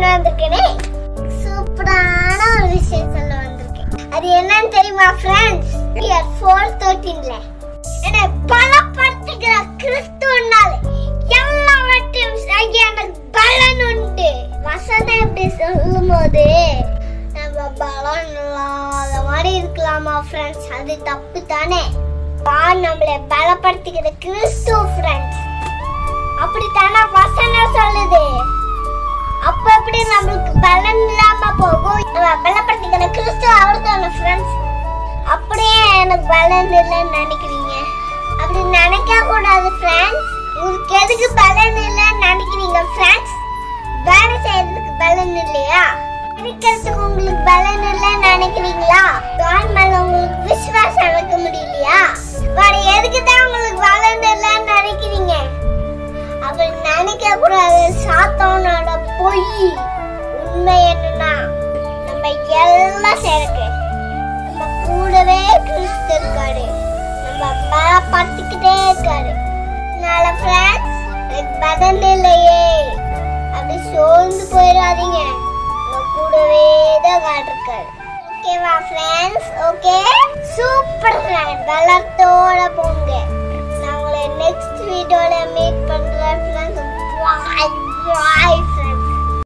வந்திருக்கேனே சூப்பரான ஒரு விஷயம் சொல்ல வந்திருக்கேன் அது என்னன்னு தெரியுமா ஃப்ரெண்ட்ஸ் இயர் ஃபோர் தேர்ட்டீன்ல என்னை பலப்படுத்துகிற கிறிஸ்துவனால எல்லாவற்றையும் செய்ய எனக்கு பலன் உண்டு வசனம் இப்படி சொல்லும் போது நம்ம பலன் இல்லாத மாதிரி இருக்கலாமா ஃப்ரெண்ட்ஸ் அது தப்பு தானே தான் நம்மளை பலப்படுத்துகிற கிறிஸ்து ஃப்ரெண்ட்ஸ் அப்படித்தானே வசனம் சொல்லுது அப்ப எப்படி நம்மளுக்கு பலன் இல்லாம போகும் நம்ம பலப்படுத்திக்கிற கிறிஸ்து அவர் தானே ஃப்ரெண்ட்ஸ் அப்படியே எனக்கு பலன் இல்லைன்னு நினைக்கிறீங்க அப்படி நினைக்க கூடாது ஃப்ரெண்ட்ஸ் உங்களுக்கு எதுக்கு பலன் இல்லைன்னு நினைக்கிறீங்க ஃப்ரெண்ட்ஸ் வேலை செய்யறதுக்கு பலன் இல்லையா இருக்கிறதுக்கு உங்களுக்கு பலன் இல்லைன்னு நினைக்கிறீங்களா காட் மேல உங்களுக்கு விசுவாசம் வைக்க முடியலையா வேற எதுக்கு தான் உங்களுக்கு பலன் இல்லைன்னு நினைக்கிறீங்க அப்படி நினைக்க கூடாது சாத்தானோட பொய் உண்மை என்னன்னா நம்ம எல்லாம் சேர்க்கு நம்ம கூடவே கிறிஸ்து இருக்காரு நம்ம பலப்படுத்திக்கிட்டே இருக்காரு அதனால ஃப்ரெண்ட்ஸ் எனக்கு பதன் இல்லையே அப்படி சோர்ந்து போயிடாதீங்க உங்க கூடவே தான் காட்டிருக்காரு ஓகேவா ஃப்ரெண்ட்ஸ் ஓகே சூப்பர் ஃப்ரெண்ட் வளர்த்து